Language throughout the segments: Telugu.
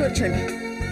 కూర్చోండి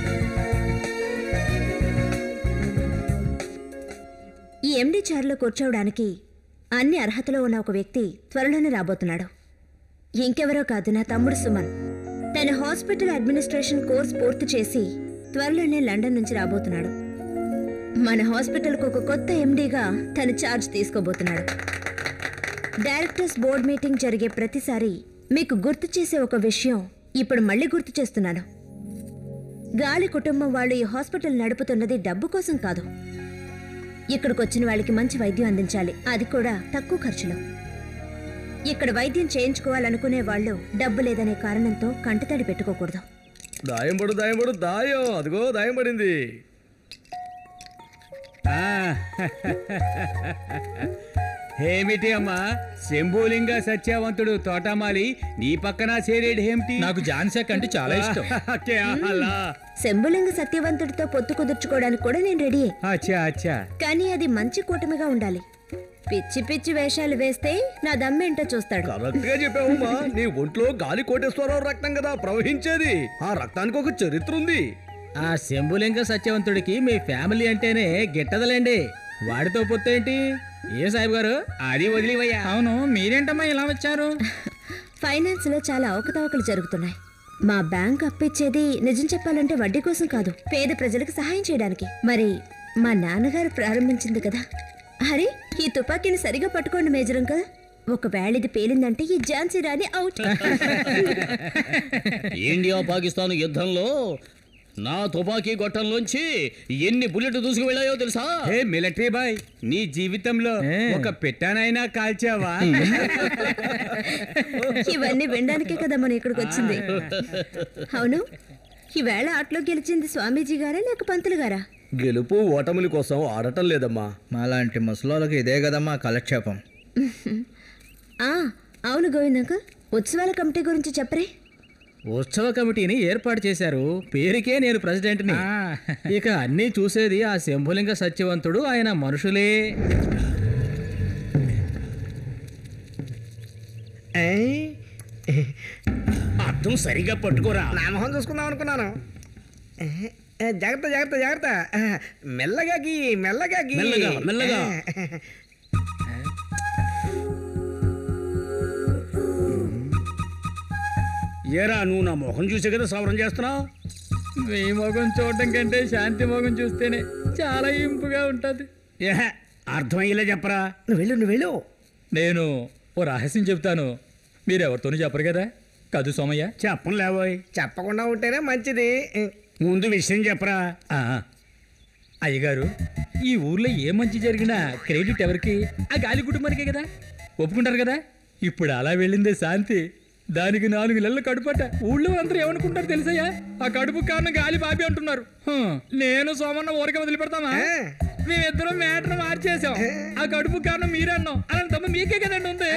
ఈ ఎండి చైర్లో కూర్చోవడానికి అన్ని అర్హతలో ఉన్న ఒక వ్యక్తి త్వరలోనే రాబోతున్నాడు ఇంకెవరో కాదు నా తమ్ముడు సుమన్ తన హాస్పిటల్ అడ్మినిస్ట్రేషన్ కోర్స్ పూర్తి చేసి త్వరలోనే లండన్ నుంచి రాబోతున్నాడు మన హాస్పిటల్కు ఒక కొత్త ఎండీగా తన ఛార్జ్ తీసుకోబోతున్నాడు డైరెక్టర్స్ బోర్డ్ మీటింగ్ జరిగే ప్రతిసారి మీకు గుర్తు చేసే ఒక విషయం ఇప్పుడు మళ్ళీ గుర్తు చేస్తున్నాను గాలి కుటుంబం వాళ్ళు ఈ హాస్పిటల్ నడుపుతున్నది డబ్బు కోసం కాదు ఇక్కడికి వచ్చిన వాళ్ళకి మంచి వైద్యం అందించాలి అది కూడా తక్కువ ఖర్చులో ఇక్కడ వైద్యం చేయించుకోవాలనుకునే వాళ్ళు డబ్బు లేదనే కారణంతో కంటతడి పెట్టుకోకూడదు దాయం పడు దాయం పడు దాయం అదిగో దాయం పడింది ఆ, ఏమిటి అమ్మా శంభులింగ సత్యవంతుడు తోటమాలి నీ పక్కన చేరేడు ఏమిటి నాకు జాన్సాక్ అంటే చాలా ఇష్టం కే అలా. శంభులింగ సత్యవంతుడితో పొత్తు కుదుర్చుకోవడానికి కూడా నేను రెడీ అచ్చా అచ్చా కానీ అది మంచి కూటమిగా ఉండాలి పిచ్చి పిచ్చి వేషాలు వేస్తే నా దమ్మేంటో చూస్తాడు కరెక్ట్ గా చెప్పావమ్మా నీ ఒంట్లో గాలి కోటేశ్వరరావు రక్తం కదా ప్రవహించేది ఆ రక్తానికి ఒక చరిత్ర ఉంది ఆ శంభులింగ సత్యవంతుడికి మీ ఫ్యామిలీ అంటేనే గిట్టదలేండి వాడితో పొత్తేంటి ఏ సాహిబ్ గారు అది వదిలివయ్యా అవును మీరేంటమ్మా ఇలా వచ్చారు ఫైనాన్స్ లో చాలా అవకతవకలు జరుగుతున్నాయి మా బ్యాంక్ అప్పిచ్చేది నిజం చెప్పాలంటే వడ్డీ కోసం కాదు పేద ప్రజలకు సహాయం చేయడానికి మరి మా నాన్నగారు ప్రారంభించింది కదా అరే ఈ తుపాకీని సరిగా పట్టుకోండి మేజరం కదా ఒకవేళ ఇది పేలిందంటే ఈ ఝాన్సీ రాణి అవుట్ ఇండియా పాకిస్తాన్ యుద్ధంలో నా తుపాకీ గొట్టంలోంచి ఎన్ని బుల్లెట్ దూసుకు వెళ్ళాయో తెలుసా హే మిలిటరీ బాయ్ నీ జీవితంలో ఏ. ఒక పెట్టానైనా కాల్చావా ఇవన్నీ వినడానికే కదా మనం ఇక్కడికి వచ్చింది అవును ఈవేళ ఆటలో గెలిచింది స్వామీజీ గారా లేక పంతులు గారా గెలుపు ఓటముల కోసం ఆడటం లేదమ్మా మాలాంటి ముసలోళ్ళకి ఇదే కదమ్మా కాలక్షేపం ఆ అవును గోవింద్ ఉత్సవాల కమిటీ గురించి చెప్పరే ఉత్సవ కమిటీని ఏర్పాటు చేశారు పేరుకే నేను ప్రెసిడెంట్ని ఇక అన్నీ చూసేది ఆ శంభులింగ సత్యవంతుడు ఆయన మనుషులే అర్థం సరిగా పట్టుకోరా నా మొహం చూసుకుందాం అనుకున్నాను ఏ, ఏ, జాగ్రత్త జాగ్రత్త జాగ్రత్త ఆ, మెల్లగా గీ మెల్లగా గీ మెల్లగా, మెల్లగా. ఏరా నువ్వు నా మొహం చూసే కదా సవరం చేస్తున్నావు మీ మొగం చూడటం కంటే శాంతి మొగం చూస్తేనే చాలా ఇంపుగా ఉంటుంది ఏహే, అర్థమయ్యేలా చెప్పరా నువ్వు వెళ్ళు నువ్వు వెళ్ళు నేను ఓ రహస్యం చెప్తాను మీరెవరితోనూ చెప్పరు కదా కదు సోమయ్య చెప్పను లేవోయ్ చెప్పకుండా ఉంటేనే మంచిది ముందు విషయం చెప్పరా ఆ, అయ్యగారు ఈ ఊర్లో ఏ మంచి జరిగినా క్రెడిట్ ఎవరికి ఆ గాలి కుటుంబానికే కదా ఒప్పుకుంటారు కదా ఇప్పుడు అలా వెళ్ళిందే శాంతి దానికి నాలుగు నెలలు కడుపట ఊళ్ళో అందరూ ఏమనుకుంటారు తెలుసయ్యా ఆ కడుపు కారణం గాలి బాబి అంటున్నారు హ్మ్, నేను సోమన్న ఊరికే వదిలిపెడతామా మేమిద్దరం మ్యాటర్ మార్చేసాం ఆ కడుపు కారణం మీరే అన్నాం అలా తమ్మ మీకే కదండి ఉంది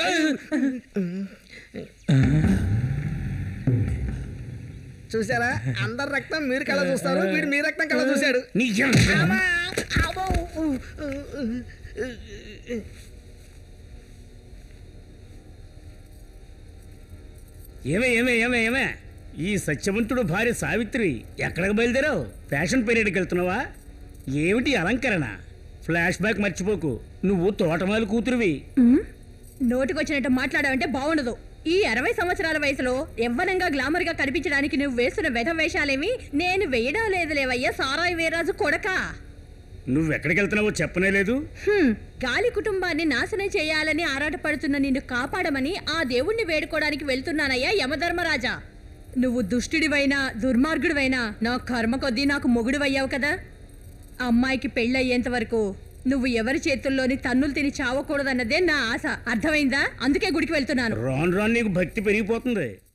చూసారా అందరి రక్తం మీరు కళ చూస్తారు వీడు మీ రక్తం కళ చూశాడు నీకేం అమ్మా! అమ్మో! ఏమే ఏమే ఏమే ఏమే ఈ సత్యవంతుడు భార్య సావిత్రి ఎక్కడికి బయలుదేరావు ఫ్యాషన్ పీరియడ్కి వెళ్తున్నావా ఏమిటి అలంకరణ ఫ్లాష్ బ్యాక్ మర్చిపోకు నువ్వు తోటమాలి కూతురువి నోటికొచ్చినట్టు మాట్లాడావంటే బాగుండదు ఈ అరవై సంవత్సరాల వయసులో యవ్వనంగా గ్లామర్ గా కనిపించడానికి నువ్వు వేస్తున్న వెధ వేషాలేమి నేను వేయడం లేదు లేవయ్యా సారాయి వీర్రాజు కొడకా నువ్వు ఎక్కడికి వెళ్తున్నావో చెప్పనే లేదు హ్మ్, గాలి కుటుంబాన్ని నాశనం చేయాలని ఆరాటపడుతున్న నిన్ను కాపాడమని ఆ దేవుణ్ణి వేడుకోవడానికి వెళ్తున్నానయ్యా యమధర్మరాజా నువ్వు దుష్టుడివైనా దుర్మార్గుడివైనా నా కర్మ కొద్దీ నాకు మొగుడివయ్యావు కదా అమ్మాయికి పెళ్ళయ్యేంత వరకు నువ్వు ఎవరి చేతుల్లోని తన్నులు తిని చావకూడదన్నదే నా ఆశ అర్థమైందా అందుకే గుడికి వెళ్తున్నాను రాను రాను నీకు భక్తి పెరిగిపోతుంది